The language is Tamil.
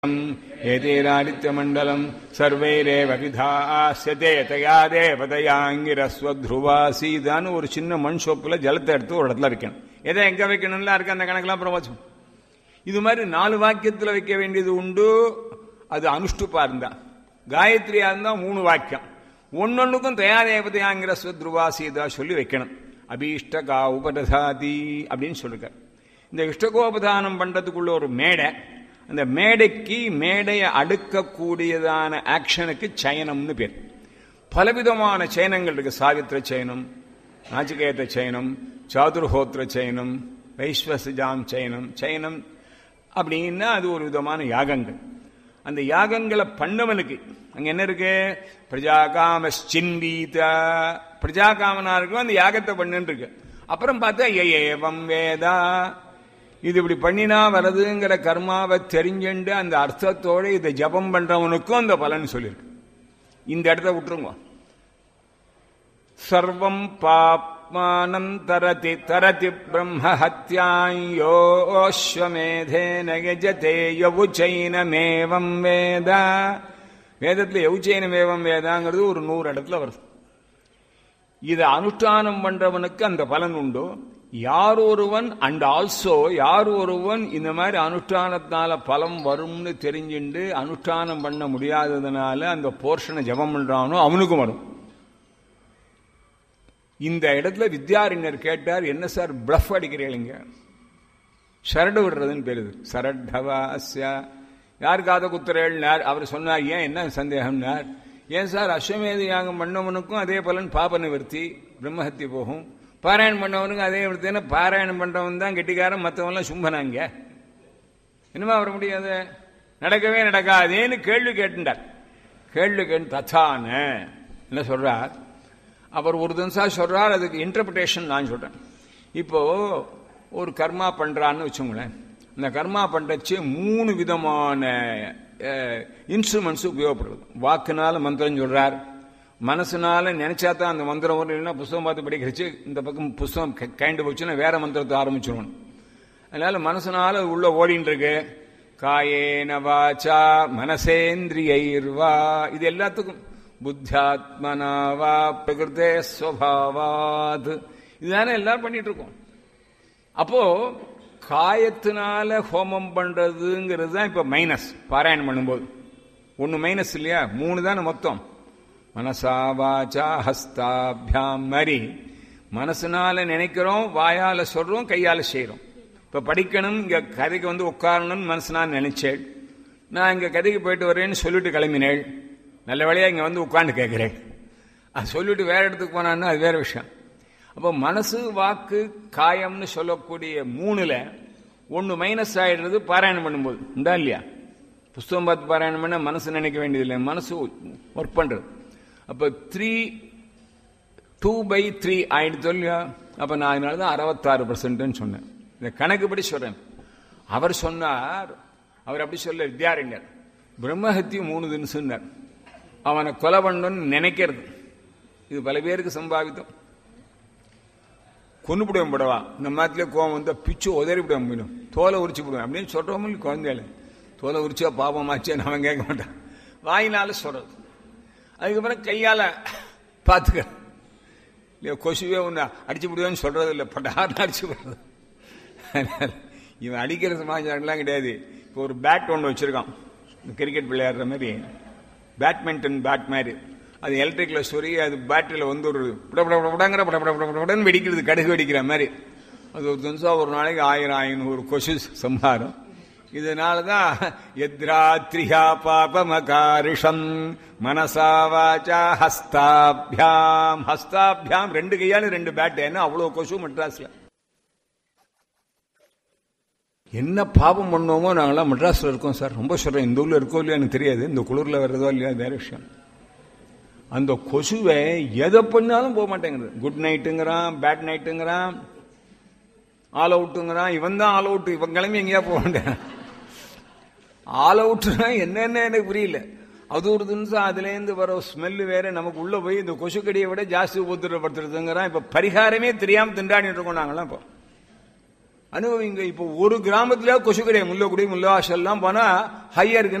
एतेरादित्यमण्डलम् சர்வைரேவ விதாஸ்யதே தயா தேவதையாங்கிரஸ்வத்ருவாசீதான்னு ஒரு சின்ன மண் சோப்புல ஜலத்தை எடுத்து ஒரு இடத்துல வைக்கணும் எதை எங்க வைக்கணும்ல இருக்கு அந்த கணக்கெல்லாம் பிரவச்சம் இது மாதிரி நாலு வாக்கியத்துல வைக்க வேண்டியது உண்டு அது அனுஷ்டுப்பா இருந்தா காயத்ரியா இருந்தா மூணு வாக்கியம் ஒன்னொன்னுக்கும் தயா தேவதையாங்கிற ஸ்வத்ருவாசீதா சொல்லி வைக்கணும் அபீஷ்டகா உபததாதி அப்படின்னு சொல்லிருக்கார் இந்த இஷ்டகோபதானம் பண்றதுக்குள்ள ஒரு மேடை அந்த மேடைக்கு மேடையை அடுக்கக்கூடியதான ஆக்ஷனுக்கு சயனம்னு பேர் பலவிதமான சயனங்கள் இருக்கு சாவித்திர சயனம் நாச்சிகேத சயனம் சாதுர்ஹோத்திர சயனம் வைஸ்வசஜாம் சயனம் சயனம் அப்படின்னா அது ஒரு விதமான யாகங்கள் அந்த யாகங்களை பண்ணவனுக்கு அங்க என்ன இருக்கு பிரஜாகாமச்சின்வீத பிரஜாகாமனா இருக்கும் அந்த யாகத்தை பண்ணுன்னு இருக்கு அப்புறம் பார்த்தா ஏவம் வேதா இது இப்படி பண்ணினா வருதுங்கிற கர்மாவை தெரிஞ்சுண்டு அந்த அர்த்தத்தோட இதை ஜபம் பண்றவனுக்கும் அந்த பலன் சொல்லியிருக்கு இந்த இடத்த விட்டுருங்க சர்வம் பாப்மானம் தரதி தரதி பிரம்ம ஹத்யாயோஸ்வமேதேன யஜதே யவுச்சைனமேவம் வேத வேதத்தில் யவுச்சைனமேவம் வேதாங்கிறது ஒரு நூறு இடத்துல வருது இதை அனுஷ்டானம் பண்றவனுக்கு அந்த பலன் உண்டு யார் ஒருவன் அண்ட் ஆல்சோ யார் ஒருவன் இந்த மாதிரி அனுஷ்டானத்தினால பலம் வரும்னு தெரிஞ்சுண்டு அனுஷ்டானம் பண்ண முடியாததுனால அந்த போர்ஷனை ஜபம் பண்றானோ அவனுக்கும் வரும் இந்த இடத்துல வித்யாரண்யர் கேட்டார் என்ன சார் பிளஃப் அடிக்கிறீங்க சரடு விடுறதுன்னு பேருது சரட்டவாஸ்யா யார் காத குத்துறேள்னார் அவர் சொன்னார் ஏன் என்ன சந்தேகம்னார் ஏன் சார் அஸ்வமேத யாகம் பண்ணவனுக்கும் அதே பலன் பாப நிவர்த்தி பிரம்மஹத்தி போகும் பாராயணம் பண்ணவனுக்கு அதே விடுத்தேன்னா பாராயணம் பண்றவன் தான் கெட்டிக்காரன் மற்றவன்லாம் சும்பனாங்க என்னமா வர முடியாது நடக்கவே நடக்காதேன்னு கேள்வி கேட்டுட்டார் கேள்வி கேட்டு தச்சான என்ன சொல்றார் அவர் ஒரு தினசா சொல்றார் அதுக்கு இன்டர்பிரேஷன் நான் சொல்றேன் இப்போ ஒரு கர்மா பண்றான்னு வச்சுங்களேன் இந்த கர்மா பண்றச்சு மூணு விதமான இன்ஸ்ட்ருமெண்ட்ஸ் உபயோகப்படுறது வாக்குனால மந்திரம் சொல்றார் மனசுனால நினைச்சா தான் அந்த மந்திரம் வரும் இல்லைன்னா புஸ்தகம் பார்த்து படிக்கிறச்சு இந்த பக்கம் புஸ்தகம் கைண்டு போச்சுன்னா வேற மந்திரத்தை ஆரம்பிச்சிடணும் அதனால மனசுனால உள்ள ஓடின்னு இருக்கு காயேன வாச்சா மனசேந்திரியைர்வா இது எல்லாத்துக்கும் புத்தாத்மனா வா பிரகிருதே ஸ்வபாவாத் இதுதானே எல்லாரும் பண்ணிட்டு இருக்கோம் அப்போ காயத்தினால ஹோமம் பண்றதுங்கிறது தான் இப்ப மைனஸ் பாராயணம் பண்ணும்போது ஒன்னு மைனஸ் இல்லையா மூணு தானே மொத்தம் மனசா வாச்சா ஹஸ்தாபியாம் மாதிரி மனசுனால நினைக்கிறோம் வாயால சொல்றோம் கையால செய்யறோம் இப்ப படிக்கணும் இங்க கதைக்கு வந்து உட்காரணும்னு மனசுனால நினைச்சேன் நான் இங்க கதைக்கு போயிட்டு வரேன்னு சொல்லிட்டு கிளம்பினேள் நல்ல வேலையா இங்க வந்து உட்காந்து கேட்கிறேன் அது சொல்லிட்டு வேற இடத்துக்கு போனான்னு அது வேற விஷயம் அப்போ மனசு வாக்கு காயம்னு சொல்லக்கூடிய மூணுல ஒன்னு மைனஸ் ஆயிடுறது பாராயணம் பண்ணும்போது உண்டா இல்லையா புஸ்தகம் பார்த்து பாராயணம் பண்ண மனசு நினைக்க வேண்டியதில்லை மனசு ஒர்க் பண்றது அப்போ த்ரீ டூ பை த்ரீ ஆயிடுச்சு இல்லையா அப்போ நான் அதனால தான் அறுபத்தாறு பர்சன்ட்னு சொன்னேன் இந்த கணக்குப்படி சொல்றேன் அவர் சொன்னார் அவர் அப்படி சொல்ல வித்யாரண்யர் பிரம்மஹத்தி மூணு தினம் சொன்னார் அவனை கொலை பண்ணணும்னு நினைக்கிறது இது பல பேருக்கு சம்பாவித்தம் கொண்டுபிடுவேன் படவா இந்த மாதிரிலே கோவம் வந்தா பிச்சு உதறி விடுவேன் மீனும் தோலை உரிச்சு விடுவேன் அப்படின்னு சொல்றவங்க குழந்தைகள தோலை உரிச்சா பாபமாச்சேன்னு அவன் கேட்க மாட்டான் வாயினால சொல்றது அதுக்கப்புறம் கையால பார்த்துக்க இல்லையா கொசுவே ஒன்று அடிச்சு விடுவேன்னு சொல்றது இல்லை பட்டார்னு அடிச்சு விடுறது இவன் அடிக்கிற சமாச்சாரம்லாம் கிடையாது இப்போ ஒரு பேட் ஒன்று வச்சிருக்கான் கிரிக்கெட் விளையாடுற மாதிரி பேட்மிண்டன் பேட் மாதிரி அது எலக்ட்ரிக்ல சொறி அது பேட்டரியில் வந்து ஒரு படங்கிற படப்படன்னு வெடிக்கிறது கடுகு வெடிக்கிற மாதிரி அது ஒரு தினசா ஒரு நாளைக்கு ஆயிரம் ஐநூறு கொசு சம்பாரம் இதனால தான் எத்ராத்ரியா பாபமகாரிஷம் மனசா வாச்சா ஹஸ்தாபியாம் ஹஸ்தாபியாம் ரெண்டு கையாலும் ரெண்டு பேட் ஏன்னா அவ்வளவு கொசு மெட்ராஸ்ல என்ன பாபம் பண்ணோமோ நாங்களாம் மெட்ராஸ்ல இருக்கோம் சார் ரொம்ப சொல்றேன் இந்த ஊர்ல இருக்கோ இல்லையா எனக்கு தெரியாது இந்த குளிர்ல வர்றதோ இல்லையா வேற விஷயம் அந்த கொசுவை எதை பண்ணாலும் போக மாட்டேங்குது குட் நைட்டுங்கிறான் பேட் நைட்டுங்கிறான் ஆல் அவுட்டுங்கிறான் இவன் தான் ஆல் அவுட் இவன் கிளம்பி எங்கேயா போக மாட்டேன் ஆல் அவுட்னா என்னென்ன எனக்கு புரியல அது ஒரு தினசம் அதுலேருந்து வர ஸ்மெல்லு வேற நமக்கு உள்ள போய் இந்த கொசுக்கடியை விட ஜாஸ்தி உபத்திரப்படுத்துறதுங்கிறான் இப்ப பரிகாரமே தெரியாம திண்டாடிட்டு இருக்கோம் நாங்களாம் இப்போ அனுபவிங்க இப்போ ஒரு கிராமத்துல கொசு கிடையாது முல்லக்குடி முல்லாசல்லாம் போனா ஹையா இருக்குன்னா